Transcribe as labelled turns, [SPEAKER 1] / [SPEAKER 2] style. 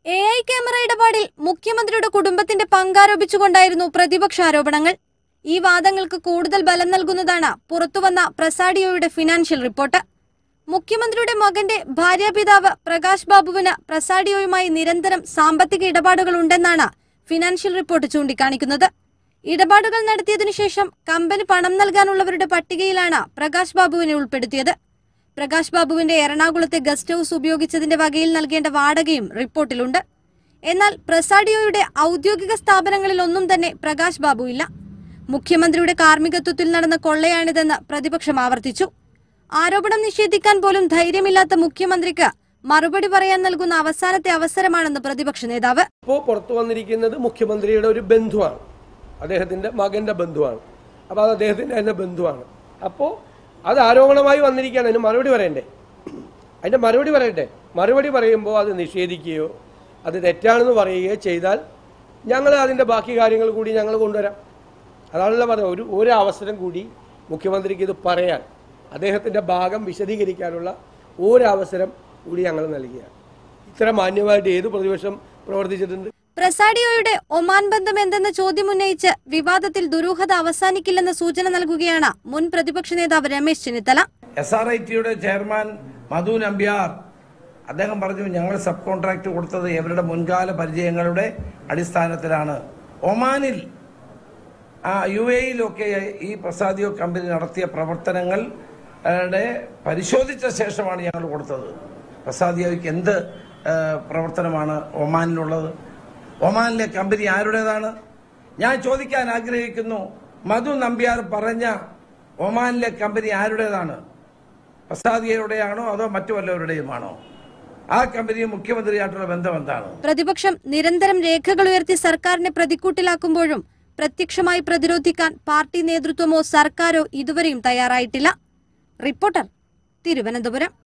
[SPEAKER 1] A I camera ഇടപാടിൽ മുഖ്യമന്ത്രിയുടെ കുടുംബത്തിന്റെ പങ്കാരോപിച്ചുകൊണ്ടായിരുന്നു പ്രതിപക്ഷ ആരോപണങ്ങൾ ഈ വാദങ്ങൾക്ക് കൂടുതൽ ബലം നൽകുന്നതാണ് പുറത്തുവന്ന പ്രസാഡിയോയുടെ ഫിനാൻഷ്യൽ റിപ്പോർട്ട് മുഖ്യമന്ത്രിയുടെ മകന്റെ ഭാര്യാപിതാവ് പ്രകാശ് ബാബുവിന് പ്രസാഡിയോയുമായി നിരന്തരം സാമ്പത്തിക ഇടപാടുകൾ ഉണ്ടെന്നാണ് ഫിനാൻഷ്യൽ റിപ്പോർട്ട് ചൂണ്ടിക്കാണിക്കുന്നത് ഇടപാടുകൾ നടത്തിയതിനു ശേഷം കമ്പനി പണം നൽകാനുള്ളവരുടെ പട്ടികയിലാണ് പ്രകാശ് ബാബുവിനെ ഉൾപ്പെടുത്തിയത് പ്രകാശ് ബാബുവിന്റെ എറണാകുളത്തെ ഗസ്റ്റ് ഹൌസ് ഉപയോഗിച്ചതിന്റെ വകയിൽ നൽകേണ്ട വാടകയും റിപ്പോർട്ടിലുണ്ട് എന്നാൽ പ്രസാഡിയോയുടെ ഔദ്യോഗിക സ്ഥാപനങ്ങളിലൊന്നും തന്നെ പ്രകാശ് ബാബു ഇല്ല മുഖ്യമന്ത്രിയുടെ കാർമ്മികത്വത്തിൽ നടന്ന കൊള്ളയാണിതെന്ന് പ്രതിപക്ഷം ആവർത്തിച്ചു ആരോപണം നിഷേധിക്കാൻ പോലും ധൈര്യമില്ലാത്ത മുഖ്യമന്ത്രിക്ക് മറുപടി പറയാൻ നൽകുന്ന അവസാനത്തെ അവസരമാണെന്ന് പ്രതിപക്ഷ നേതാവ്
[SPEAKER 2] ഇപ്പോൾ പുറത്തു വന്നിരിക്കുന്നത് മുഖ്യമന്ത്രിയുടെ ഒരു ബന്ധുവാണ് അദ്ദേഹത്തിന്റെ മകന്റെ ബന്ധുവാണ് അപ്പോൾ അത് അദ്ദേഹത്തിന്റെ തന്നെ ബന്ധുവാണ് അപ്പോൾ അത് ആരോപണമായി വന്നിരിക്കുകയാണ് അതിന് മറുപടി പറയണ്ടേ അതിന്റെ മറുപടി പറയട്ടെ മറുപടി പറയുമ്പോൾ അത് നിഷേധിക്കുകയോ അത് തെറ്റാണെന്ന് പറയുകയോ ചെയ്താൽ ഞങ്ങൾ അതിന്റെ ബാക്കി കാര്യങ്ങൾ കൂടി ഞങ്ങൾ കൊണ്ടുവരാം അതാണല്ലോ പറഞ്ഞത് ഒരു ഒരു അവസരം കൂടി മുഖ്യമന്ത്രിക്ക് ഇത് പറയാൻ അദ്ദേഹത്തിന്റെ ഭാഗം വിശദീകരിക്കാനുള്ള ഒരു അവസരം കൂടി ഞങ്ങൾ നൽകിയാണ് ഇത്ര മാന്യമായിട്ട് ഏത് പ്രതിപക്ഷം പ്രവർത്തിച്ചിട്ടുണ്ട്
[SPEAKER 1] പ്രസാഡിയോയുടെ ഒമാൻ ബന്ധം എന്തെന്ന ചോദ്യം ഉന്നയിച്ച് വിവാദത്തിൽ ദുരൂഹത അവസാനിക്കില്ലെന്ന സൂചന നൽകുകയാണ് മുൻ പ്രതിപക്ഷ നേതാവ് Ramesh Chennithala
[SPEAKER 3] S R I ടിയുടെ ചെയർമാൻ മധു നമ്പ്യാർ അദ്ദേഹം പറഞ്ഞു ഞങ്ങൾ സബ് കോൺട്രാക്ട് കൊടുത്തത് ഇവരുടെ മുൻകാല പരിചയങ്ങളുടെ അടിസ്ഥാനത്തിലാണ് ഒമാനിൽ ആ യു എയിലൊക്കെ ഈ പ്രസാദിയോ കമ്പനി നടത്തിയ പ്രവർത്തനങ്ങളുടെ പരിശോധിച്ച ശേഷമാണ് ഞങ്ങൾ കൊടുത്തത് പ്രസാദിയോയ്ക്ക് എന്ത് ആ, പ്രവർത്തനമാണ് ഒമാനിലുള്ളത് ഒമാനിലെ കമ്പനി ആരുടേതാണ് ഞാൻ ചോദിക്കാൻ ആഗ്രഹിക്കുന്നു മധു നമ്പ്യാർ പറഞ്ഞ ഒമാനിലെ കമ്പനി ആരുടേതാണ് പ്രസാദിയയുടെയാണോ അതോ മറ്റു വല്ലവരുടെയുമാണോ ആ കമ്പനിയും മുഖ്യമന്ത്രിയായിട്ടുള്ള ബന്ധം എന്താണ്
[SPEAKER 1] പ്രതിപക്ഷം നിരന്തരം രേഖകൾ ഉയർത്തി സർക്കാരിനെ പ്രതിക്കൂട്ടിലാക്കുമ്പോഴും പ്രത്യക്ഷമായി പ്രതിരോധിക്കാൻ പാർട്ടി നേതൃത്വമോ സർക്കാരോ ഇതുവരെയും തയ്യാറായിട്ടില്ല റിപ്പോർട്ടർ തിരുവനന്തപുരം